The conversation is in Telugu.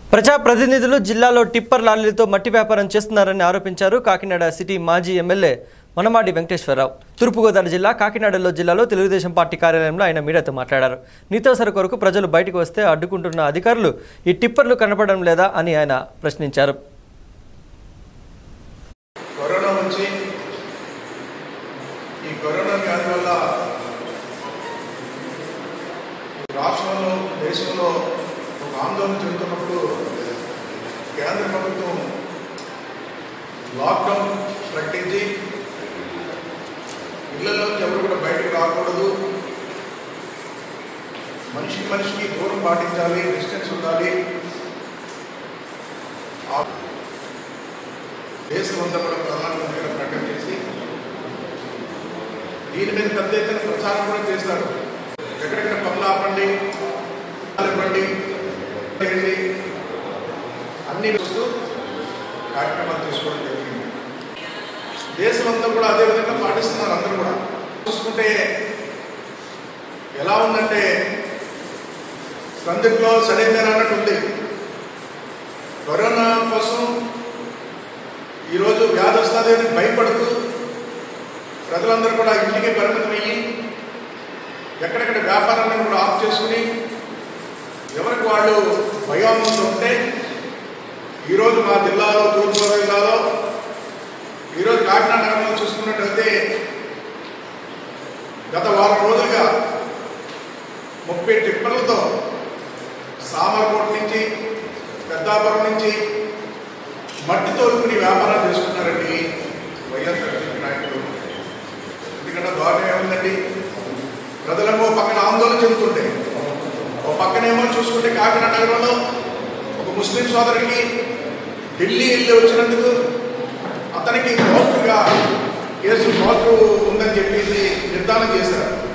ప్రజాప్రతినిధులు జిల్లాలో టిప్పర్ లారీలతో మట్టి వ్యాపారం చేస్తున్నారని ఆరోపించారు కాకినాడ సిటీ మాజీ ఎమ్మెల్యే వనమాడి వెంకటేశ్వరరావు తూర్పుగోదావరి జిల్లా కాకినాడలో జిల్లాలో తెలుగుదేశం పార్టీ కార్యాలయంలో ఆయన మీడియాతో మాట్లాడారు నిత్యావసర కొరకు ప్రజలు బయటకు వస్తే అడ్డుకుంటున్న అధికారులు ఈ టిప్పర్లు కనపడడం లేదా అని ఆయన ప్రశ్నించారు కరోనా వచ్చి ఈ కరోనా వ్యాధి వల్ల రాష్ట్రంలో దేశంలో ఒక ఆందోళన చెందుతున్నప్పుడు కేంద్ర ప్రభుత్వం లాక్డౌన్ ప్రకటించి ఇళ్లలోంచి ఎవరు కూడా బయటకు రాకూడదు మనిషికి మనిషికి దూరం పాటించాలి డిస్టెన్స్ ఉండాలి ఆ దేశం అంతా కూడా ప్రధానమంత్రిగా ప్రకటన చేసి దీని మీద పెద్ద ఎత్తున ప్రచారం కూడా చేస్తారు ఎక్కడెక్కడ పనులు ఆపండి ఇవ్వండి చేయండి అన్ని చూస్తూ కార్యక్రమాలు తీసుకోవడం జరిగింది దేశం అంతా కూడా అదే విధంగా పాటిస్తున్నారు అందరూ కూడా చూసుకుంటే ఎలా ఉందంటే సందిగ్లో సడేందర్ అన్నట్టు ఉంది కరోనా కోసం ఈరోజు వ్యాధి వస్తుంది అని భయపడుతూ ప్రజలందరూ కూడా ఇంటికి పరిమితమయ్యి ఎక్కడెక్కడ వ్యాపారాలను కూడా ఆఫ్ చేసుకుని ఎవరికి వాళ్ళు భయాంతో ఉంటే ఈరోజు మా జిల్లాలో తూర్పుగోదావరి జిల్లాలో ఈరోజు కాకినాడ నగరంలో చూసుకున్నట్లయితే గత వారం రోజులుగా ముప్పై టిప్పర్లతో సామర్కోట నుంచి పెద్దాపురం నుంచి మట్టి తోలుకుని వ్యాపారం చేసుకున్నారండి వైఎస్ఆర్సీపీ నాయకులు ఎందుకంటే దారుణం ఏముందండి ప్రజలేమో పక్కన ఆందోళన చెందుతుంటే ఒక పక్కనేమో చూసుకుంటే కాకినాడ నగరంలో ఒక ముస్లిం సోదరుడికి ఢిల్లీ వెళ్ళి వచ్చినందుకు అతనికి పాజిటివ్గా కేసు పాజిటివ్ ఉందని చెప్పేసి నిర్ధారణ చేశారు